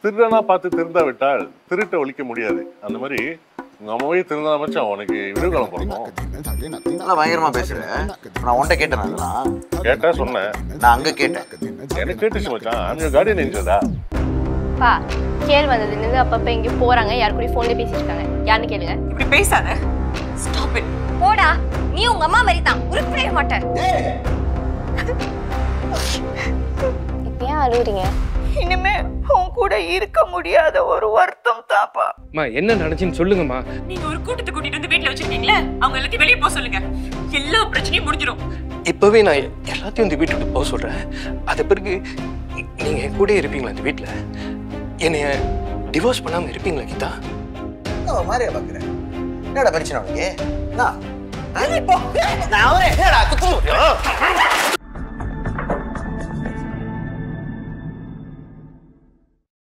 திருடனா பார்த்து திருந்தா விட்டால் திருட்டை ஒழிக்க முடியாது அந்த மாதிரி உங்க அம்மாவே திருந்தா மச்சான் உனக்கு விடுகாலம் பிறக்கும் நல்லா பயங்கரமா பேசுற நான் உன்ட்ட கேட்டேன் அதெல்லாம் கேட்டா சொன்னேன் நான் அங்க கேட்டேன் எனக்கு கேட்டுச்சு மச்சான் அந்த கார்டியன் நினைச்சதா பா கேள் வந்ததுலேருந்து அப்பப்போ எங்கேயோ போறாங்க யார் கூட ஃபோன்ல பேசிட்டு இருக்காங்க யாருன்னு கேளுங்க இப்படி பேசாத ஸ்டாப் இட் போடா நீ உங்க அம்மா மாதிரி தான் உருப்படவே மாட்டேன் இப்போ ஏன் அழுகுறீங்க இனிமே உன் கூட இருக்க முடியாத ஒரு வருத்தம் தாப்பா அம்மா என்ன நடந்துச்சுன்னு சொல்லுங்கம்மா நீங்க ஒரு கூட்டத்தை கூட்டிட்டு வந்து வீட்ல வச்சிருக்கீங்களே அவங்க எல்லாத்தையும் வெளியே போக சொல்லுங்க எல்லா பிரச்சனையும் முடிஞ்சிடும் இப்போவே நான் எல்லாத்தையும் இந்த வீட்டு விட்டு போக சொல்கிறேன் அது பிறகு நீங்கள் என் கூட இருப்பீங்களா இந்த வீட்டில் என்னைய டிவோர்ஸ் பண்ணாமல் இருப்பீங்களா கீதா என்ன மாதிரியா பாக்குறேன் என்னடா பிரச்சனை உனக்கு என்ன? நான் அவரே என்னடா குத்து